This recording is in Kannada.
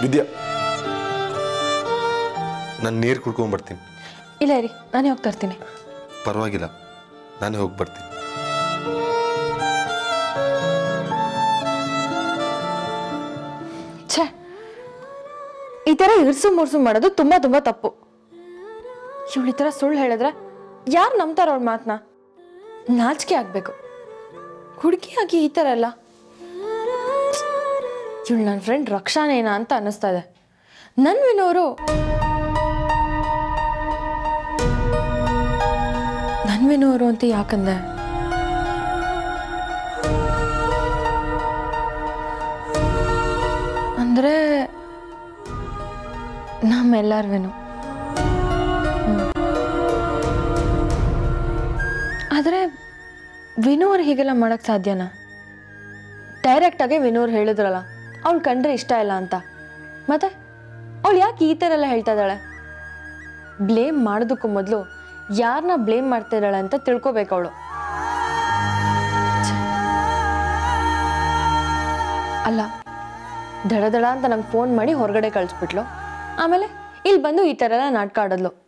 ವಿದ್ಯಾ ನಾನು ನೀರು ಕುಡ್ಕೊಂಡ್ಬರ್ತೀನಿ ಇಲ್ಲ ರೀ ನಾನೇ ಹೋಗ್ತಾ ಇರ್ತೀನಿ ಪರವಾಗಿಲ್ಲ ನಾನೇ ಹೋಗಿ ಬರ್ತೀನಿ ಛೇ ಈ ಥರ ಇರ್ಸು ಮುರ್ಸು ಮಾಡೋದು ತುಂಬ ತುಂಬ ತಪ್ಪು ಇವಳು ಈ ಥರ ಸುಳ್ಳು ಹೇಳಿದ್ರೆ ಯಾರು ನಂಬ್ತಾರ ಅವಳ ಮಾತನ್ನ ನಾಚಿಕೆ ಆಗಬೇಕು ಹುಡುಗಿಯಾಗಿ ಈ ಥರ ಎಲ್ಲ ಇವಳು ನನ್ನ ಫ್ರೆಂಡ್ ರಕ್ಷಾನೇನಾ ಅಂತ ಅನ್ನಿಸ್ತಾ ಇದೆ ನನ್ನ ವಿನೋರು ನನ್ನ ವಿನೋರು ಅಂತ ಯಾಕಂದೆ ಅಂದರೆ ನಮ್ಮೆಲ್ಲರ್ವೇನು ಆದರೆ ವಿನೋರ್ ಹೀಗೆಲ್ಲ ಮಾಡೋಕ್ಕೆ ಸಾಧ್ಯನಾ ಡೈರೆಕ್ಟಾಗಿ ವಿನೋರ್ ಹೇಳಿದ್ರಲ್ಲ ಅವ್ಳು ಕಂಡ್ರೆ ಇಷ್ಟ ಇಲ್ಲ ಅಂತ ಮತ್ತೆ ಅವಳು ಯಾಕೆ ಈ ಥರ ಎಲ್ಲ ಹೇಳ್ತಾ ಇದ್ದಾಳೆ ಬ್ಲೇಮ್ ಮಾಡೋದಕ್ಕೂ ಮೊದಲು ಯಾರನ್ನ ಬ್ಲೇಮ್ ಮಾಡ್ತಾ ಇದ್ದಾಳೆ ಅಂತ ತಿಳ್ಕೊಬೇಕು ಅವಳು ಅಲ್ಲ ದಡ ದಡ ಅಂತ ನಂಗೆ ಫೋನ್ ಮಾಡಿ ಹೊರಗಡೆ ಕಳಿಸ್ಬಿಟ್ಲು ಆಮೇಲೆ ಇಲ್ಲಿ ಬಂದು ಈ ಥರ ಎಲ್ಲ ನಾಟಕ ಆಡಿದ್ಲು